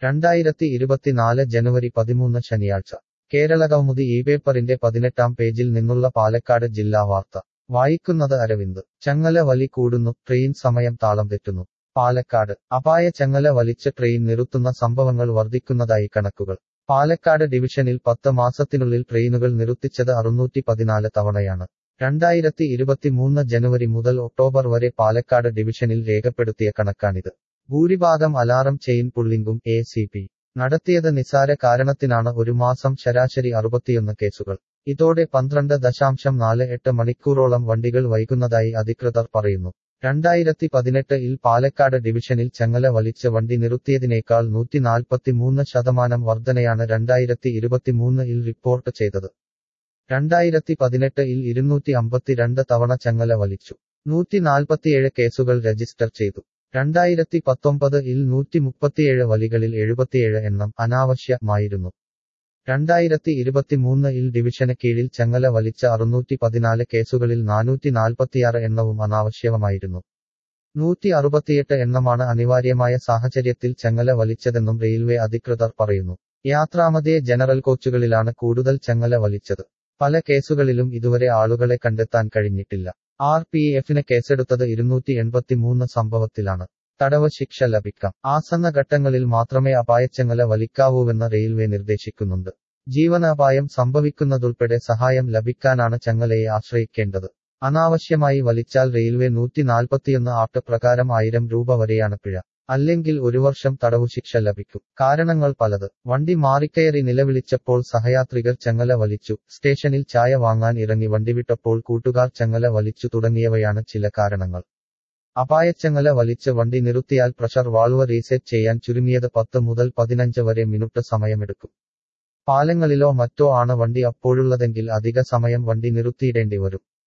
രണ്ടായിരത്തി ഇരുപത്തിനാല് ജനുവരി പതിമൂന്ന് ശനിയാഴ്ച കേരളകൗമുദി ഈ പേപ്പറിന്റെ പതിനെട്ടാം പേജിൽ നിന്നുള്ള പാലക്കാട് ജില്ലാ വാർത്ത വായിക്കുന്നത് അരവിന്ദ് ചങ്ങല വലി കൂടുന്നു ട്രെയിൻ സമയം താളം തെറ്റുന്നു പാലക്കാട് അപായ ചങ്ങല വലിച്ച് ട്രെയിൻ നിറുത്തുന്ന സംഭവങ്ങൾ വർദ്ധിക്കുന്നതായി കണക്കുകൾ പാലക്കാട് ഡിവിഷനിൽ പത്ത് മാസത്തിനുള്ളിൽ ട്രെയിനുകൾ നിറുത്തിച്ചത് അറുന്നൂറ്റി പതിനാല് തവണയാണ് രണ്ടായിരത്തി ഇരുപത്തിമൂന്ന് ജനുവരി മുതൽ ഒക്ടോബർ വരെ പാലക്കാട് ഡിവിഷനിൽ രേഖപ്പെടുത്തിയ കണക്കാണിത് ഭൂരിഭാഗം അലാറം ചെയിൻ പുള്ളിംഗും എ സി പി നടത്തിയത് നിസാര കാരണത്തിനാണ് ഒരു മാസം ശരാശരി അറുപത്തിയൊന്ന് കേസുകൾ ഇതോടെ പന്ത്രണ്ട് ദശാംശം നാല് എട്ട് മണിക്കൂറോളം വണ്ടികൾ വൈകുന്നതായി അധികൃതർ പറയുന്നു രണ്ടായിരത്തി പതിനെട്ട് ഇൽ പാലക്കാട് ഡിവിഷനിൽ ചങ്ങല വലിച്ച് വണ്ടി നിർത്തിയതിനേക്കാൾ നൂറ്റി നാൽപ്പത്തിമൂന്ന് ശതമാനം വർധനയാണ് രണ്ടായിരത്തി ഇരുപത്തിമൂന്ന് ഇൽ റിപ്പോർട്ട് ചെയ്തത് രണ്ടായിരത്തി പതിനെട്ട് ഇൽ ഇരുന്നൂറ്റി അമ്പത്തിരണ്ട് തവണ ചങ്ങല വലിച്ചു നൂറ്റി നാൽപ്പത്തിയേഴ് കേസുകൾ രജിസ്റ്റർ ചെയ്തു രണ്ടായിരത്തി പത്തൊമ്പത് ഇൽ നൂറ്റി മുപ്പത്തിയേഴ് വലികളിൽ എഴുപത്തിയേഴ് എണ്ണം അനാവശ്യമായിരുന്നു രണ്ടായിരത്തി ഇരുപത്തിമൂന്ന് ഇൽ ഡിവിഷന് കീഴിൽ ചങ്ങല വലിച്ച അറുന്നൂറ്റി പതിനാല് കേസുകളിൽ നാനൂറ്റി നാൽപ്പത്തിയാറ് എണ്ണവും അനാവശ്യമായിരുന്നു നൂറ്റി അറുപത്തിയെട്ട് എണ്ണമാണ് അനിവാര്യമായ സാഹചര്യത്തിൽ ചങ്ങല വലിച്ചതെന്നും റെയിൽവേ അധികൃതർ പറയുന്നു യാത്രാമതിയെ ജനറൽ കോച്ചുകളിലാണ് കൂടുതൽ ചങ്ങല വലിച്ചത് പല കേസുകളിലും ഇതുവരെ ആളുകളെ കണ്ടെത്താൻ കഴിഞ്ഞിട്ടില്ല ആർ പി എഫിന് കേസെടുത്തത് ഇരുന്നൂറ്റി എൺപത്തിമൂന്ന് സംഭവത്തിലാണ് തടവ് ശിക്ഷ ലഭിക്കാം ആസന്ന ഘട്ടങ്ങളിൽ മാത്രമേ അപായച്ചങ്ങല വലിക്കാവൂവെന്ന് റെയിൽവേ നിർദ്ദേശിക്കുന്നുണ്ട് ജീവനാപായം സംഭവിക്കുന്നതുൾപ്പെടെ സഹായം ലഭിക്കാനാണ് ചങ്ങലയെ ആശ്രയിക്കേണ്ടത് അനാവശ്യമായി വലിച്ചാൽ റെയിൽവേ നൂറ്റി നാൽപ്പത്തിയൊന്ന് ആക്ട് പ്രകാരം ആയിരം രൂപ വരെയാണ് പിഴ അല്ലെങ്കിൽ ഒരു വർഷം തടവു ശിക്ഷ ലഭിക്കും കാരണങ്ങൾ പലത് വണ്ടി മാറിക്കയറി നിലവിളിച്ചപ്പോൾ സഹയാത്രികർ ചങ്ങല വലിച്ചു സ്റ്റേഷനിൽ ചായ വാങ്ങാൻ ഇറങ്ങി വണ്ടി വിട്ടപ്പോൾ കൂട്ടുകാർ ചങ്ങല വലിച്ചു തുടങ്ങിയവയാണ് ചില കാരണങ്ങൾ അപായച്ചങ്ങല വലിച്ച് വണ്ടി നിർത്തിയാൽ പ്രഷർ വാൾവ് റീസെറ്റ് ചെയ്യാൻ ചുരുങ്ങിയത് പത്ത് മുതൽ പതിനഞ്ച് വരെ മിനിറ്റ് സമയമെടുക്കും പാലങ്ങളിലോ മറ്റോ ആണ് വണ്ടി അപ്പോഴുള്ളതെങ്കിൽ അധിക സമയം വണ്ടി നിർത്തിയിടേണ്ടി വരും